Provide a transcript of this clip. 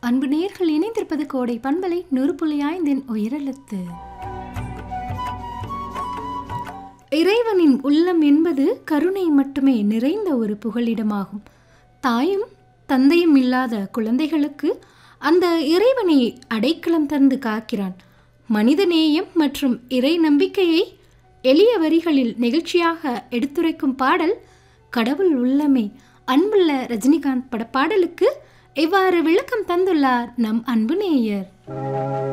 அன்பு நேர்கள் இணைந்திருப்பது கோடை பண்பலை நூறு புள்ளி ஐந்தின் உயரெழுத்து இறைவனின் உள்ளம் என்பது கருணை மட்டுமே நிறைந்த ஒரு புகலிடமாகும் தாயும் தந்தையும் இல்லாத குழந்தைகளுக்கு அந்த இறைவனை அடைக்கலம் தந்து காக்கிறான் மனிதநேயம் மற்றும் இறை நம்பிக்கையை எளிய வரிகளில் நெகிழ்ச்சியாக எடுத்துரைக்கும் பாடல் கடவுள் உள்ளமே அன்புள்ள ரஜினிகாந்த் பட பாடலுக்கு இவ்வாறு விளக்கம் தந்துள்ளார் நம் அன்பு நேயர்